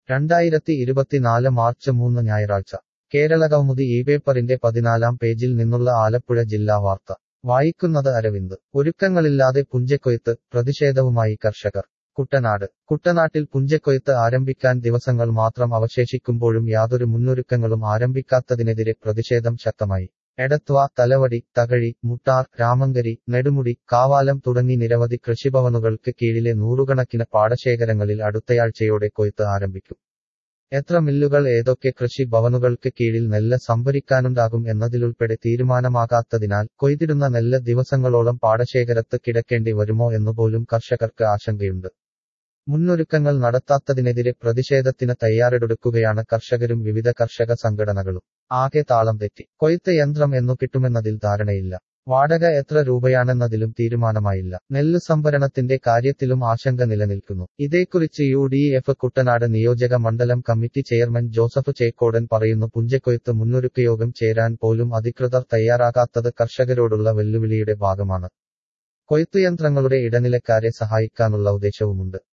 രണ്ടായിരത്തി ഇരുപത്തിനാല് മാർച്ച് മൂന്ന് ഞായറാഴ്ച കേരള കൗമുദി ഈ പേപ്പറിന്റെ പതിനാലാം പേജിൽ നിന്നുള്ള ആലപ്പുഴ ജില്ലാ വാർത്ത വായിക്കുന്നത് അരവിന്ദ് ഒരുക്കങ്ങളില്ലാതെ പുഞ്ചക്കൊയ്ത്ത് പ്രതിഷേധവുമായി കർഷകർ കുട്ടനാട് കുട്ടനാട്ടിൽ പുഞ്ചക്കൊയ്ത്ത് ആരംഭിക്കാൻ ദിവസങ്ങൾ മാത്രം അവശേഷിക്കുമ്പോഴും യാതൊരു മുന്നൊരുക്കങ്ങളും ആരംഭിക്കാത്തതിനെതിരെ പ്രതിഷേധം ശക്തമായി എടത്വ തലവടി തകഴി മുട്ടാർ രാമങ്കരി നെടുമുടി കാവാലം തുടങ്ങി നിരവധി കൃഷിഭവനുകൾക്ക് കീഴിലെ നൂറുകണക്കിന് പാടശേഖരങ്ങളിൽ അടുത്തയാഴ്ചയോടെ കൊയ്ത്ത് ആരംഭിക്കും എത്ര മില്ലുകൾ ഏതൊക്കെ കൃഷി ഭവനുകൾക്ക് കീഴിൽ നെല്ല് സംഭരിക്കാനുണ്ടാകും എന്നതിലുൾപ്പെടെ തീരുമാനമാകാത്തതിനാൽ കൊയ്തിടുന്ന നെല്ല് ദിവസങ്ങളോളം പാടശേഖരത്ത് കിടക്കേണ്ടി വരുമോ എന്നുപോലും കർഷകർക്ക് ആശങ്കയുണ്ട് മുന്നൊരുക്കങ്ങൾ നടത്താത്തതിനെതിരെ പ്രതിഷേധത്തിന് തയ്യാറെടുക്കുകയാണ് കർഷകരും വിവിധ കർഷക സംഘടനകളും ആകെ താളം തെറ്റി കൊയ്ത്ത് യന്ത്രം എന്നു കിട്ടുമെന്നതിൽ ധാരണയില്ല വാടക എത്ര രൂപയാണെന്നതിലും തീരുമാനമായില്ല നെല്ല് സംഭരണത്തിന്റെ കാര്യത്തിലും ആശങ്ക നിലനിൽക്കുന്നു ഇതേക്കുറിച്ച് യു ഡി എഫ് കുട്ടനാട് നിയോജക മണ്ഡലം കമ്മിറ്റി ചെയർമാൻ ജോസഫ് ചേക്കോടൻ പറയുന്നു പുഞ്ചക്കൊയ്ത്ത് മുന്നൊരുക്ക യോഗം ചേരാൻ പോലും അധികൃതർ തയ്യാറാകാത്തത് കർഷകരോടുള്ള വെല്ലുവിളിയുടെ ഭാഗമാണ് കൊയ്ത്തുയന്ത്രങ്ങളുടെ ഇടനിലക്കാരെ സഹായിക്കാനുള്ള ഉദ്ദേശവുമുണ്ട്